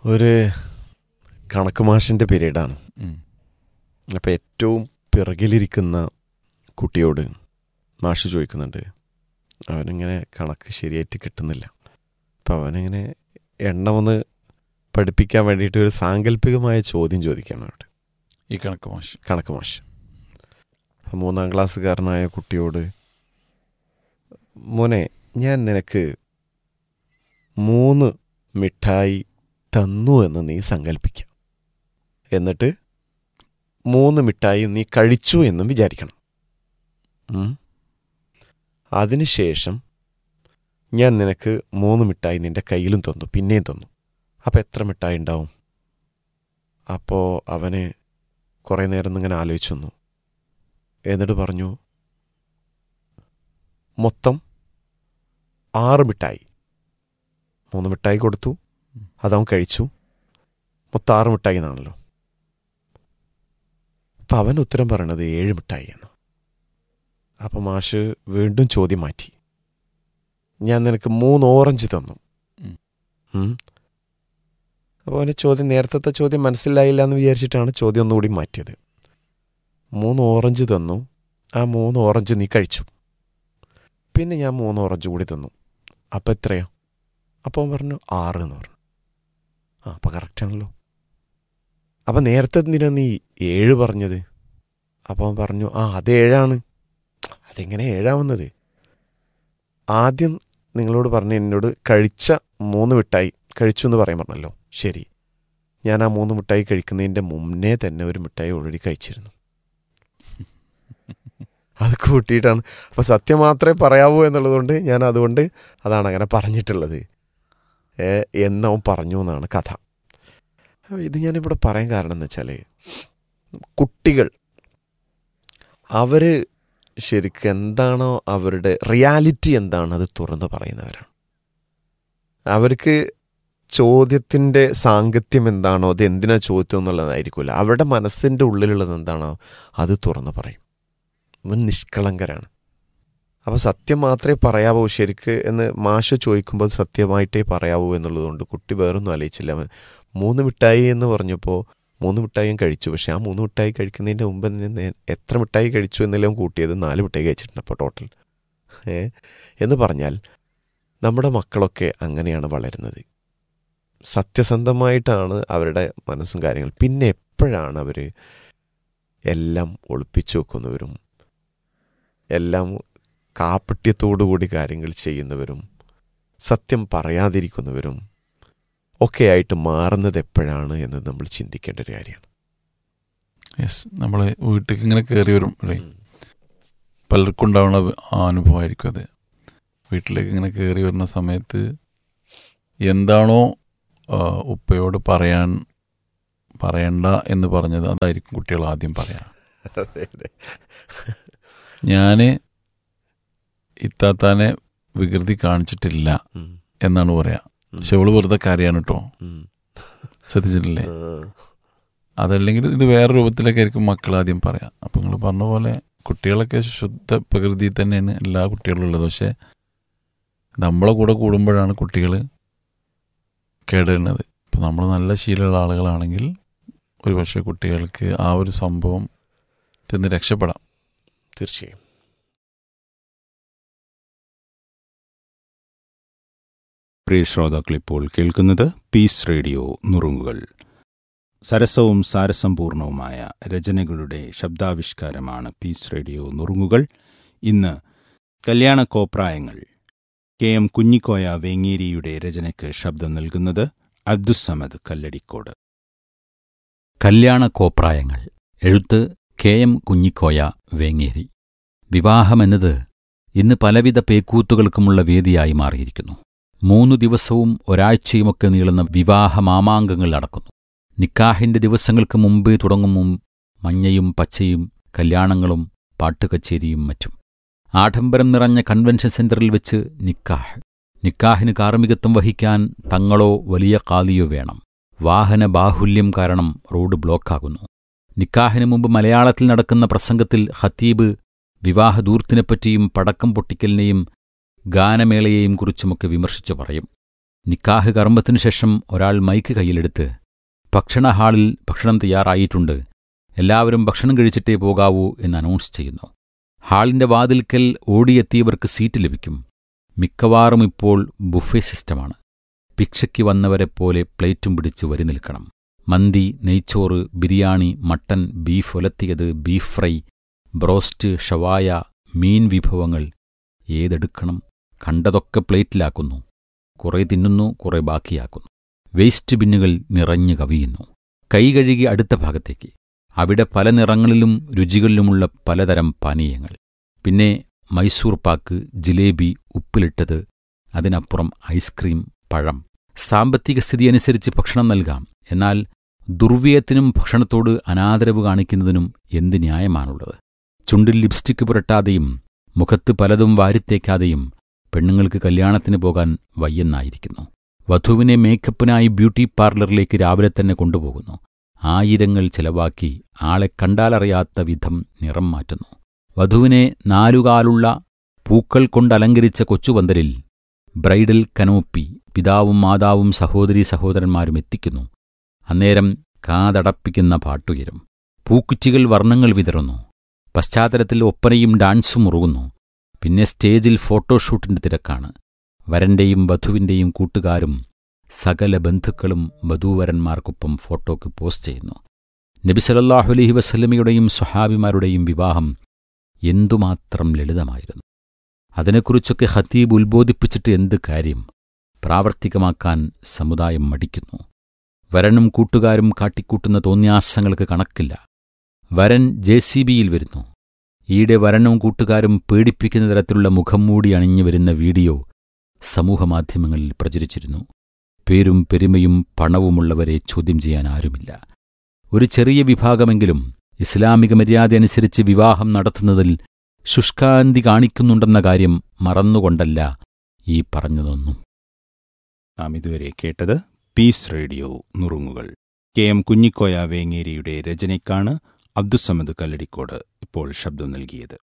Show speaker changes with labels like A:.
A: ഒരു കണക്ക് മാഷിൻ്റെ പീരീഡാണ്
B: ഉം.
A: അപ്പോൾ ഏറ്റവും പിറകിലിരിക്കുന്ന കുട്ടിയോട് മാഷ് ചോദിക്കുന്നുണ്ട് അവനിങ്ങനെ കണക്ക് ശരിയായിട്ട് കിട്ടുന്നില്ല അപ്പോൾ അവനിങ്ങനെ എണ്ണം ഒന്ന് പഠിപ്പിക്കാൻ വേണ്ടിയിട്ട് ഒരു സാങ്കല്പികമായ ചോദ്യം ചോദിക്കുകയാണ് അവിടെ
B: ഈ കണക്ക് മോശം
A: കണക്ക് മാഷ് അപ്പം മൂന്നാം ക്ലാസ്സുകാരനായ കുട്ടിയോട് മോനെ ഞാൻ നിനക്ക് മൂന്ന് മിഠായി തന്നു എന്ന് നീ സങ്കല്പിക്കാം എന്നിട്ട് മൂന്ന് മിഠായി നീ കഴിച്ചു എന്നും വിചാരിക്കണം ഉം. അതിനുശേഷം ഞാൻ നിനക്ക് മൂന്ന് മിഠായി നിന്റെ കയ്യിലും തന്നു പിന്നെയും തന്നു അപ്പോൾ എത്ര മിഠായി ഉണ്ടാവും അപ്പോൾ അവന് കുറേ നേരം ഇങ്ങനെ ആലോചിച്ചു വന്നു എന്നിട്ട് പറഞ്ഞു മൊത്തം ആറ് മിഠായി മൂന്ന് മിഠായി കൊടുത്തു അതവൻ കഴിച്ചു മൊത്തം ആറ് മിഠായി എന്നാണല്ലോ അപ്പം അവൻ ഉത്തരം പറയണത് ഏഴ് മിഠായി എന്ന് അപ്പം മാഷ് വീണ്ടും ചോദ്യം മാറ്റി ഞാൻ നിനക്ക് മൂന്ന് ഓറഞ്ച് തന്നു
B: ഉം.
A: ഉം. അപ്പോൾ അവന് ചോദ്യം നേരത്തെ ചോദ്യം മനസ്സിലായില്ല എന്ന് വിചാരിച്ചിട്ടാണ് ചോദ്യം ഒന്നുകൂടി മാറ്റിയത് മൂന്ന് ഓറഞ്ച് തന്നു ആ മൂന്ന് ഓറഞ്ച് നീ കഴിച്ചു പിന്നെ ഞാൻ മൂന്ന് ഓറഞ്ച് കൂടി തന്നു അപ്പം എത്രയാ അപ്പോൾ അവൻ പറഞ്ഞു ആറ് എന്ന് പറഞ്ഞു ആ അപ്പം കറക്റ്റാണല്ലോ അപ്പം നേരത്തെ എന്തിനാ നീ ഏഴ് പറഞ്ഞത് അപ്പം അവൻ പറഞ്ഞു ആ അത് ഏഴാണ് അതെങ്ങനെ ഏഴാവുന്നത് ആദ്യം നിങ്ങളോട് പറഞ്ഞ എന്നോട് കഴിച്ച മൂന്ന് മിഠായി കഴിച്ചു എന്ന് പറയാൻ പറഞ്ഞല്ലോ ശരി ഞാൻ ആ മൂന്ന് മിഠായി കഴിക്കുന്നതിൻ്റെ മുന്നേ തന്നെ ഒരു മിഠായി ഓൾറെഡി കഴിച്ചിരുന്നു അത് കൂട്ടിയിട്ടാണ് അപ്പോൾ സത്യം മാത്രമേ പറയാവൂ എന്നുള്ളതുകൊണ്ട് ഞാൻ അതുകൊണ്ട് അതാണ് അങ്ങനെ പറഞ്ഞിട്ടുള്ളത് ഏ, എന്നവൻ പറഞ്ഞു എന്നാണ് കഥ അപ്പോൾ ഇത് ഞാനിവിടെ പറയാൻ കാരണം എന്ന് വെച്ചാൽ കുട്ടികൾ അവർ ശരിക്കും എന്താണോ അവരുടെ റിയാലിറ്റി എന്താണ് അത് തുറന്ന് പറയുന്നവരാണ് അവർക്ക് ചോദ്യത്തിൻ്റെ സാങ്കത്യം എന്താണോ അത് എന്തിനാ ചോദ്യം എന്നുള്ളതായിരിക്കില്ല അവരുടെ മനസ്സിൻ്റെ ഉള്ളിലുള്ളത് എന്താണോ അത് തുറന്ന് പറയും അവൻ നിഷ്കളങ്കരാണ് അപ്പോൾ സത്യം മാത്രമേ പറയാവൂ ശരിക്ക് എന്ന് മാഷ് ചോദിക്കുമ്പോൾ അത് സത്യമായിട്ടേ പറയാവൂ എന്നുള്ളതുകൊണ്ട് കുട്ടി വേറൊന്നും ആലോചിച്ചില്ല അവൻ മൂന്ന് മിഠായി എന്ന് പറഞ്ഞപ്പോൾ മൂന്ന് മിഠായിയും കഴിച്ചു പക്ഷെ ആ മൂന്ന് മിഠായി കഴിക്കുന്നതിൻ്റെ മുമ്പ് തന്നെ നേ- എത്ര മിഠായി കഴിച്ചു എന്നെല്ലാം കൂട്ടിയത് നാല് മിഠായി കഴിച്ചിട്ടുണ്ട് അപ്പോൾ ടോട്ടൽ ഏ എന്ന് പറഞ്ഞാൽ നമ്മുടെ മക്കളൊക്കെ അങ്ങനെയാണ് വളരുന്നത് സത്യസന്ധമായിട്ടാണ് അവരുടെ മനസ്സും കാര്യങ്ങളും പിന്നെ എപ്പോഴാണ് അവർ എല്ലാം ഒളിപ്പിച്ചു വെക്കുന്നവരും എല്ലാം കാപ്പട്യത്തോടുകൂടി കാര്യങ്ങൾ ചെയ്യുന്നവരും സത്യം പറയാതിരിക്കുന്നവരും ഒക്കെ ആയിട്ട് മാറുന്നത് എപ്പോഴാണ് എന്ന് നമ്മൾ ചിന്തിക്കേണ്ട ഒരു കാര്യമാണ്
B: യെസ് നമ്മൾ വീട്ടിലേക്ക് ഇങ്ങനെ കയറി വരും അല്ലേ പലർക്കും ഉണ്ടാവുന്ന ആ അനുഭവമായിരിക്കും അത് വീട്ടിലേക്ക് ഇങ്ങനെ കയറി വരുന്ന സമയത്ത് എന്താണോ ആ, ഉപ്പയോട് പറയാൻ പറയണ്ട എന്ന് പറഞ്ഞത് അതായിരിക്കും കുട്ടികൾ ആദ്യം പറയാം
A: അതെ അതെ
B: ഞാൻ ഇത്താത്താനെ വികൃതി കാണിച്ചിട്ടില്ല
A: ഉം,
B: എന്നാണ് പറയാ
A: ഉം,
B: പക്ഷെ അവള് വെറുതെ കരയാണ് കേട്ടോ
A: ഉം.
B: ശ്രദ്ധിച്ചിട്ടില്ലേ
A: ആ,
B: അതല്ലെങ്കിൽ ഇത് വേറെ രൂപത്തിലൊക്കെ ആയിരിക്കും മക്കൾ ആദ്യം പറയാം അപ്പം നിങ്ങൾ പറഞ്ഞ പോലെ കുട്ടികളൊക്കെ ശുദ്ധ പ്രകൃതി തന്നെയാണ് എല്ലാ കുട്ടികളും ഉള്ളത് പക്ഷെ നമ്മളെ കൂടെ കൂടുമ്പോഴാണ് കുട്ടികൾ കേടുവരുന്നത് ഇപ്പം നമ്മൾ നല്ല ശീലമുള്ള ആളുകളാണെങ്കിൽ ഒരു പക്ഷേ കുട്ടികൾക്ക് ആ ഒരു സംഭവം തിന്ന് രക്ഷപ്പെടാം
A: തീർച്ചയായും
C: പ്രിയ ശ്രോതാക്കളിപ്പോൾ കേൾക്കുന്നത് പീസ് റേഡിയോ നുറുങ്ങുകൾ സരസവും സാരസമ്പൂർണവുമായ രചനകളുടെ ശബ്ദാവിഷ്കാരമാണ് പീസ് റേഡിയോ നുറുങ്ങുകൾ ഇന്ന് കല്യാണ കോപ്രായങ്ങൾ കെ എം കുഞ്ഞിക്കോയ വേങ്ങേരിയുടെ രചനയ്ക്ക് ശബ്ദം നൽകുന്നത് അബ്ദുസമദ് കല്ലടിക്കോട്
D: കല്യാണ കോപ്രായങ്ങൾ എഴുത്ത് കെ എം കുഞ്ഞിക്കോയ വേങ്ങേരി വിവാഹമെന്നത് ഇന്ന് പലവിധ പേക്കൂത്തുകൾക്കുമുള്ള വേദിയായി മാറിയിരിക്കുന്നു മൂന്നു ദിവസവും ഒരാഴ്ചയുമൊക്കെ നീളുന്ന വിവാഹ മാമാങ്കങ്ങൾ നടക്കുന്നു നിക്കാഹിന്റെ ദിവസങ്ങൾക്ക് മുമ്പേ തുടങ്ങും മഞ്ഞയും പച്ചയും കല്യാണങ്ങളും പാട്ടുകച്ചേരിയും മറ്റും ആഡംബരം നിറഞ്ഞ കൺവെൻഷൻ സെന്ററിൽ വെച്ച് നിക്കാഹ് നിക്കാഹിന് കാർമ്മികത്വം വഹിക്കാൻ തങ്ങളോ വലിയ കാലിയോ വേണം വാഹന ബാഹുല്യം കാരണം റോഡ് ബ്ലോക്കാകുന്നു നിക്കാഹിന് മുമ്പ് മലയാളത്തിൽ നടക്കുന്ന പ്രസംഗത്തിൽ ഖത്തീബ് വിവാഹദൂർത്തിനെപ്പറ്റിയും പടക്കം പൊട്ടിക്കലിനെയും ഗാനമേളയെയും കുറിച്ചുമൊക്കെ വിമർശിച്ചു പറയും നിക്കാഹ് കർമ്മത്തിനു ശേഷം ഒരാൾ മൈക്ക് കയ്യിലെടുത്ത് ഭക്ഷണ ഹാളിൽ ഭക്ഷണം തയ്യാറായിട്ടുണ്ട് എല്ലാവരും ഭക്ഷണം കഴിച്ചിട്ടേ പോകാവൂ എന്ന് അനൗൺസ് ചെയ്യുന്നു ഹാളിന്റെ വാതിൽക്കൽ ഓടിയെത്തിയവർക്ക് സീറ്റ് ലഭിക്കും മിക്കവാറും ഇപ്പോൾ ബുഫേ സിസ്റ്റമാണ് ഭിക്ഷയ്ക്ക് വന്നവരെപ്പോലെ പ്ലേറ്റും പിടിച്ച് വരി നിൽക്കണം മന്തി നെയ്ച്ചോറ് ബിരിയാണി മട്ടൻ ബീഫ് ഒലത്തിയത് ബീഫ് ഫ്രൈ ബ്രോസ്റ്റ് ഷവായ മീൻ വിഭവങ്ങൾ ഏതെടുക്കണം കണ്ടതൊക്കെ പ്ലേറ്റിലാക്കുന്നു കുറെ തിന്നുന്നു കുറെ ബാക്കിയാക്കുന്നു വേസ്റ്റ് ബിന്നുകൾ നിറഞ്ഞു കവിയുന്നു കൈ കഴുകി അടുത്ത ഭാഗത്തേക്ക് അവിടെ പല നിറങ്ങളിലും രുചികളിലുമുള്ള പലതരം പാനീയങ്ങൾ പിന്നെ മൈസൂർ പാക്ക് ജിലേബി ഉപ്പിലിട്ടത് അതിനപ്പുറം ഐസ്ക്രീം പഴം സാമ്പത്തിക സ്ഥിതി അനുസരിച്ച് ഭക്ഷണം നൽകാം എന്നാൽ ദുർവ്യയത്തിനും ഭക്ഷണത്തോട് അനാദരവ് കാണിക്കുന്നതിനും എന്ത് ന്യായമാണുള്ളത് ചുണ്ടിൽ ലിപ്സ്റ്റിക്ക് പുരട്ടാതെയും മുഖത്ത് പലതും വാരിത്തേക്കാതെയും പെണ്ണുങ്ങൾക്ക് കല്യാണത്തിന് പോകാൻ വയ്യെന്നായിരിക്കുന്നു വധുവിനെ മേക്കപ്പിനായി ബ്യൂട്ടി പാർലറിലേക്ക് രാവിലെ തന്നെ കൊണ്ടുപോകുന്നു ആയിരങ്ങൾ ചെലവാക്കി ആളെ കണ്ടാലറിയാത്ത വിധം നിറം മാറ്റുന്നു വധുവിനെ നാലുകാലുള്ള പൂക്കൾ കൊണ്ടലങ്കരിച്ച കൊച്ചുപന്തലിൽ ബ്രൈഡൽ കനോപ്പി പിതാവും മാതാവും സഹോദരീ സഹോദരന്മാരും എത്തിക്കുന്നു അന്നേരം കാതടപ്പിക്കുന്ന പാട്ടുയരും പൂക്കുച്ചികൾ വർണ്ണങ്ങൾ വിതറുന്നു പശ്ചാത്തലത്തിൽ ഒപ്പനയും ഡാൻസും മുറുകുന്നു പിന്നെ സ്റ്റേജിൽ ഫോട്ടോഷൂട്ടിന്റെ തിരക്കാണ് വരന്റെയും വധുവിന്റെയും കൂട്ടുകാരും സകല ബന്ധുക്കളും വധൂവരന്മാർക്കൊപ്പം ഫോട്ടോയ്ക്ക് പോസ്റ്റ് ചെയ്യുന്നു നബി സലല്ലാഹു അലൈഹി വസല്ലമയുടെയും സ്വഹാബിമാരുടെയും വിവാഹം എന്തുമാത്രം ലളിതമായിരുന്നു അതിനെക്കുറിച്ചൊക്കെ ഹത്തീബ് ഉത്ബോധിപ്പിച്ചിട്ട് എന്ത് കാര്യം പ്രാവർത്തികമാക്കാൻ സമുദായം മടിക്കുന്നു വരനും കൂട്ടുകാരും കാട്ടിക്കൂട്ടുന്ന തോന്യാസങ്ങൾക്ക് കണക്കില്ല വരൻ ജെ സി ബിയിൽ വരുന്നു ഈയിടെ വരനും കൂട്ടുകാരും പേടിപ്പിക്കുന്ന തരത്തിലുള്ള മുഖം മൂടി അണിഞ്ഞു വരുന്ന വീഡിയോ സമൂഹമാധ്യമങ്ങളിൽ പ്രചരിച്ചിരുന്നു പേരും പെരുമയും പണവുമുള്ളവരെ ചോദ്യം ചെയ്യാൻ ആരുമില്ല ഒരു ചെറിയ വിഭാഗമെങ്കിലും ഇസ്ലാമിക മര്യാദ അനുസരിച്ച് വിവാഹം നടത്തുന്നതിൽ ശുഷ്കാന്തി കാണിക്കുന്നുണ്ടെന്ന കാര്യം മറന്നുകൊണ്ടല്ല ഈ പറഞ്ഞതൊന്നും
C: നാം ഇതുവരെ കേട്ടത് പീസ് റേഡിയോ നുറുങ്ങുകൾ കെ എം കുഞ്ഞിക്കോയ വേങ്ങേരിയുടെ രചനയ്ക്കാണ് അബ്ദുസമദ് കല്ലടിക്കോട് ഇപ്പോൾ ശബ്ദം നൽകിയത്